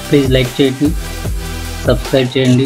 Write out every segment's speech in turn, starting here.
please like చేయండి subscribe చేయండి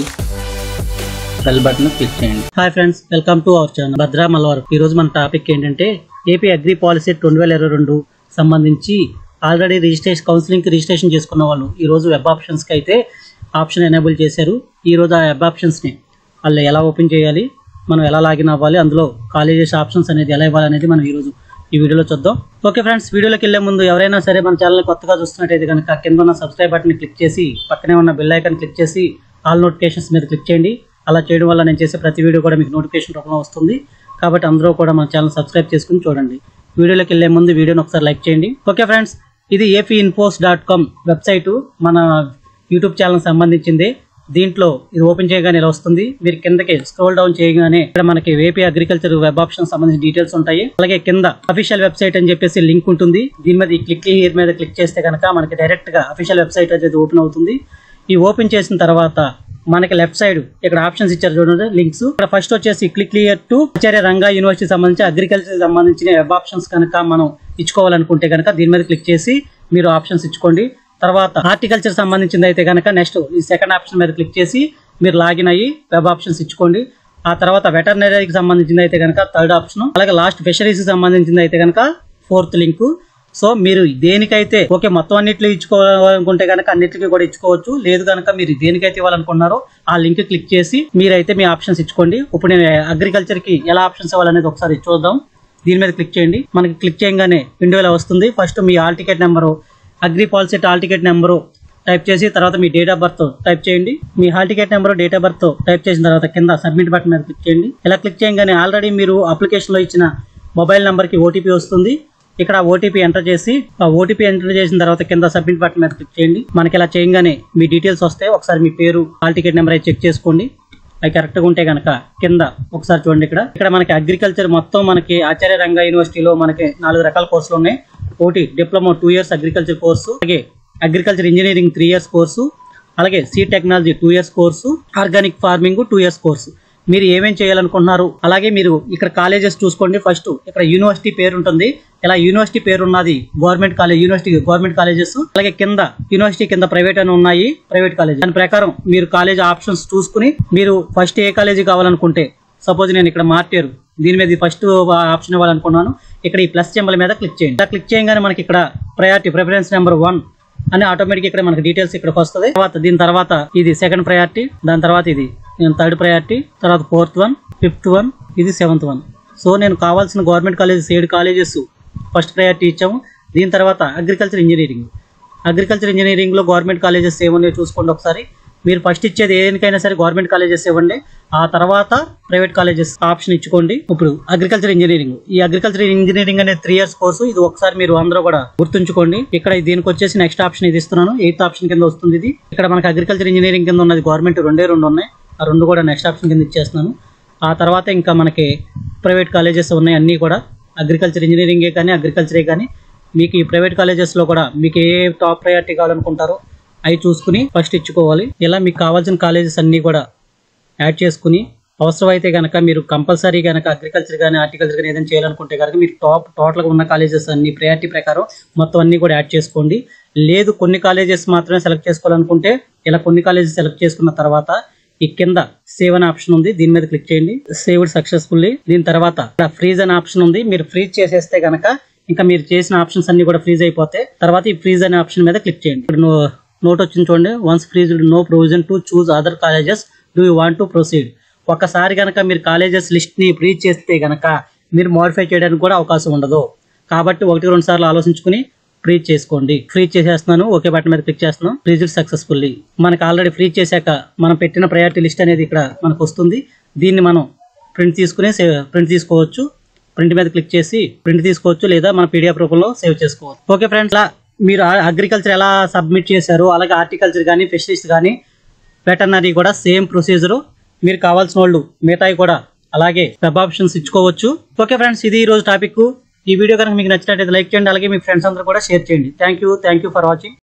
bell button click చేయండి hi friends welcome to our channel Bhadra Malwar ఈ రోజు మన టాపిక్ ఏంటంటే ఏపీ అగ్రి పాలసీ రెండు వేల ఇరవై రెండు సంబంధించి ఆల్రెడీ రిజిస్ట్రేషన్ కౌన్సిలింగ్కి రిజిస్ట్రేషన్ చేసుకున్న వాళ్ళు ఈ రోజు వెబ్ ఆప్షన్స్కి అయితే ఆప్షన్ ఎనేబుల్ చేశారు ఈ రోజు ఆ వెబ్ ఆప్షన్స్ని వాళ్ళు ఎలా ఓపెన్ చేయాలి మనం ఎలా లాగిన్ అవ్వాలి అందులో కాలేజెస్ ఆప్షన్స్ అనేది ఎలా ఇవ్వాలి అనేది మనం ఈరోజు ఈ వీడియోలో చూద్దాం ఓకే ఫ్రెండ్స్ వీడియోలోకి వెళ్ళే ముందు ఎవరైనా సరే మన ఛానల్ కొత్తగా చూస్తున్నట్టయితే కనుక కింద ఉన్న సబ్స్క్రైబ్ బటన్ క్లిక్ చేసి పక్కనే ఉన్న బెల్ ఐకాన్ క్లిక్ చేసి ఆల్ నోటిఫికేషన్స్ మీద క్లిక్ చేయండి అలా చేయడం వల్ల నేను చేసే ప్రతి వీడియో కూడా మీకు నోటిఫికేషన్ రూపంలో వస్తుంది కాబట్టి అందరూ కూడా మన ఛానల్ సబ్స్క్రైబ్ చేసుకుని చూడండి వీడియోలోకి వెళ్ళే ముందు వీడియోని ఒకసారి లైక్ చేయండి ఓకే ఫ్రెండ్స్ ఇది AP infos dot com website మన యూట్యూబ్ ఛానల్ సంబంధించింది దీంట్లో ఇది ఓపెన్ చేయగానే ఇలా వస్తుంది మీరు కిందకి స్క్రోల్ డౌన్ చేయగానే ఇక్కడ మనకి ఏపీ అగ్రికల్చర్ వెబ్ ఆప్షన్ సంబంధించిన డీటెయిల్స్ ఉంటాయి అలాగే కింద అఫీషియల్ వెబ్సైట్ అని చెప్పేసి లింక్ ఉంటుంది దీని మీద ఈ క్లిక్ హియర్ మీద క్లిక్ చేస్తే కనుక మనకి డైరెక్ట్ గా అఫీషియల్ వెబ్సైట్ అనేది ఓపెన్ అవుతుంది ఈ ఓపెన్ చేసిన తర్వాత మనకి లెఫ్ట్ సైడ్ ఇక్కడ ఆప్షన్స్ ఇచ్చారు చూడండి లింక్స్ ఇక్కడ ఫస్ట్ వచ్చేసి click clear to Acharya Ranga university సంబంధించి అగ్రికల్చర్ సంబంధించిన వెబ్ ఆప్షన్స్ కనుక మనం ఇచ్చుకోవాలనుకుంటే కనుక దీని మీద క్లిక్ చేసి మీరు ఆప్షన్స్ ఇచ్చుకోండి తర్వాత హార్టికల్చర్ సంబంధించింది అయితే కనుక నెక్స్ట్ ఈ సెకండ్ ఆప్షన్ మీద క్లిక్ చేసి మీరు లాగిన్ అయ్యి వెబ్ ఆప్షన్స్ ఇచ్చుకోండి ఆ తర్వాత వెటర్నరీకి సంబంధించింది అయితే కనుక థర్డ్ ఆప్షన్ అలాగే లాస్ట్ ఫిషరీస్ సంబంధించింది అయితే కనుక ఫోర్త్ లింక్ సో మీరు దేనికైతే ఓకే మొత్తం అన్నిట్లో ఇచ్చుకోవాలనుకుంటే కనుక అన్నిటికీ కూడా ఇచ్చుకోవచ్చు లేదు కనుక మీరు దేనికైతే ఇవ్వాలనుకున్నారో ఆ లింక్ క్లిక్ చేసి మీరైతే మీ ఆప్షన్స్ ఇచ్చుకోండి ఇప్పుడు నేను అగ్రికల్చర్ కి ఎలా ఆప్షన్స్ ఇవ్వాలనేది ఒకసారి చూద్దాం దీని మీద క్లిక్ చేయండి మనకి క్లిక్ చేయగానే విండో ఇలా వస్తుంది ఫస్ట్ మీ hall ticket number agri policy hall ticket number type చేసి తర్వాత మీ డేట్ ఆఫ్ బర్త్ టైప్ చేయండి మీ hall ticket number date of birth type చేసిన తర్వాత కింద సబ్మిట్ బటన్ మీద క్లిక్ చేయండి ఇలా క్లిక్ చేయగానే ఆల్రెడీ మీరు అప్లికేషన్లో ఇచ్చిన మొబైల్ నెంబర్కి ఓటీపీ వస్తుంది ఇక్కడ ఓటీపీ ఎంటర్ చేసి ఆ ఓటీపీ ఎంటర్ చేసిన తర్వాత కింద సబ్మిట్ బటన్ మీద క్లిక్ చేయండి మనకి ఇలా చేయగానే మీ డీటెయిల్స్ వస్తాయి ఒకసారి మీ పేరు హాల్ టికెట్ నెంబర్ అయితే చెక్ చేసుకోండి అవి కరెక్ట్గా ఉంటే కనుక కింద ఒకసారి చూడండి ఇక్కడ ఇక్కడ మనకి అగ్రికల్చర్ మొత్తం మనకి ఆచార్య రంగ యూనివర్సిటీలో మనకి నాలుగు రకాల కోర్సులు ఉన్నాయి ఒకటి diploma two years agriculture course అలాగే agriculture engineering three years course అలాగే seed technology two years course organic farming two years course మీరు ఏమేం చేయాలనుకుంటున్నారు అలాగే మీరు ఇక్కడ కాలేజెస్ చూసుకోండి ఫస్ట్ ఇక్కడ యూనివర్సిటీ పేరు ఉంటుంది ఇలా యూనివర్సిటీ పేరు ఉన్నది government college university government colleges అలాగే కింద యూనివర్సిటీ కింద ప్రైవేట్ అని ఉన్నాయి ప్రైవేట్ కాలేజ్ దాని ప్రకారం మీరు కాలేజ్ ఆప్షన్స్ చూసుకుని మీరు ఫస్ట్ ఏ కాలేజీ కావాలనుకుంటే సపోజ్ నేను ఇక్కడ మార్చారు దీని మీద ఫస్ట్ ఆప్షన్ ఇవ్వాలనుకున్నాను ఇక్కడ ఈ ప్లస్ సింబల్ మీద క్లిక్ చేయండి ఇలా క్లిక్ చేయగానే మనకి ఇక్కడ ప్రయారిటీ ప్రిఫరెన్స్ నెంబర్ వన్ అని ఆటోమేటిక్ ఇక్కడ మనకి డీటెయిల్స్ ఇక్కడికి వస్తుంది తర్వాత దీని తర్వాత ఇది సెకండ్ ప్రయారిటీ దాని తర్వాత ఇది నేను థర్డ్ ప్రయారిటీ తర్వాత ఫోర్త్ వన్ ఫిఫ్త్ వన్ ఇది సెవెంత్ వన్ సో నేను కావాల్సిన గవర్నమెంట్ కాలేజెస్ ఏడు కాలేజెస్ ఫస్ట్ ప్రయారిటీ ఇచ్చాము దీని తర్వాత అగ్రికల్చర్ ఇంజనీరింగ్ అగ్రికల్చర్ ఇంజనీరింగ్ లో గవర్నమెంట్ కాలేజెస్ ఏమున్నాయో చూసుకోండి ఒకసారి మీరు ఫస్ట్ ఇచ్చేది దేనికైనా సరే గవర్నమెంట్ కాలేజెస్ ఇవ్వండి ఆ తర్వాత ప్రైవేట్ కాలేజెస్ ఆప్షన్ ఇచ్చుకోండి ఇప్పుడు అగ్రికల్చర్ ఇంజనీరింగ్ ఈ అగ్రికల్చర్ ఇంజనీరింగ్ అనే త్రీ ఇయర్స్ కోర్సు ఇది ఒకసారి మీరు అందరూ కూడా గుర్తుంచుకోండి ఇక్కడ దీనికి వచ్చేసి నెక్స్ట్ ఆప్షన్ ఇది ఇస్తున్నాను ఎయిత్ ఆప్షన్ కింద వస్తుంది ఇది ఇక్కడ మనకి అగ్రికల్చర్ ఇంజనీరింగ్ కింద ఉన్నది గవర్నమెంట్ రెండే రెండు ఉన్నాయి ఆ రెండు కూడా నెక్స్ట్ ఆప్షన్ కింద ఇచ్చేస్తున్నాను ఆ తర్వాత ఇంకా మనకి ప్రైవేట్ కాలేజెస్ ఉన్నాయి అన్నీ కూడా అగ్రికల్చర్ ఇంజనీరింగే కానీ అగ్రికల్చరే కానీ మీకు ఈ ప్రైవేట్ కాలేజెస్లో కూడా మీకు ఏ టాప్ ప్రయారిటీ కావాలనుకుంటారో అవి చూసుకుని ఫస్ట్ ఇచ్చుకోవాలి ఇలా మీకు కావాల్సిన కాలేజెస్ అన్నీ కూడా యాడ్ చేసుకుని అవసరమైతే కనుక మీరు కంపల్సరీ కనుక అగ్రికల్చర్ కానీ హార్టికల్చర్ కానీ ఏదైనా చేయాలనుకుంటే కనుక మీరు టాప్ టోటల్గా ఉన్న కాలేజెస్ అన్ని ప్రయారిటీ ప్రకారం మొత్తం అన్ని కూడా యాడ్ చేసుకోండి లేదు కొన్ని కాలేజెస్ మాత్రమే సెలెక్ట్ చేసుకోవాలనుకుంటే ఇలా కొన్ని కాలేజెస్ సెలెక్ట్ చేసుకున్న తర్వాత ఈ కింద సేవ్ అనే ఆప్షన్ ఉంది దీని మీద క్లిక్ చేయండి సేవ్డ్ సక్సెస్ఫుల్లీ దీని తర్వాత ఇక్కడ ఫ్రీజ్ అనే ఆప్షన్ ఉంది మీరు ఫ్రీజ్ చేసేస్తే కనుక ఇంకా మీరు చేసిన ఆప్షన్స్ అన్ని కూడా ఫ్రీజ్ అయిపోతాయి తర్వాత ఈ ఫ్రీజ్ అనే ఆప్షన్ మీద క్లిక్ చేయండి ఇప్పుడు నో- నోట్ వచ్చింది చూడండి once freeze no provision to choose other colleges do you want to proceed ఒక్కసారి కనుక మీరు కాలేజెస్ లిస్ట్ ని ఫ్రీజ్ చేస్తే కనుక మీరు మోడిఫై చేయడానికి కూడా అవకాశం ఉండదు కాబట్టి ఒకటి రెండు సార్లు ఆలోచించుకుని ఫ్రీజ్ చేసుకోండి ఫ్రీజ్ చేసేస్తున్నాను ఓకే బటన్ మీద క్లిక్ చేస్తున్నాను ఫ్రీజ్ సక్సెస్ఫుల్లీ మనకి ఆల్రెడీ ఫ్రీజ్ చేశాక మనం పెట్టిన ప్రయారిటీ లిస్ట్ అనేది ఇక్కడ మనకు వస్తుంది దీన్ని మనం ప్రింట్ తీసుకుని ప్రింట్ తీసుకోవచ్చు ప్రింట్ మీద క్లిక్ చేసి ప్రింట్ తీసుకోవచ్చు లేదా మన పీడిఎఫ్ రూపంలో సేవ్ చేసుకోవచ్చు ఓకే ఫ్రెండ్స్ ఇలా మీరు అగ్రికల్చర్ ఎలా సబ్మిట్ చేశారు అలాగే హార్టికల్చర్ కానీ ఫిషరీస్ కానీ వెటర్నరీ కూడా సేమ్ ప్రొసీజర్ మీరు కావాల్సిన వాళ్ళు మిగతాయి కూడా అలాగే వెబ్ ఆప్షన్స్ ఇచ్చుకోవచ్చు ఓకే ఫ్రెండ్స్ ఇది ఈ రోజు టాపిక్ ఈ వీడియో కనుక మీకు నచ్చినట్లయితే లైక్ చేయండి అలాగే మీ ఫ్రెండ్స్ అందరూ కూడా షేర్ చేయండి thank you thank you for watching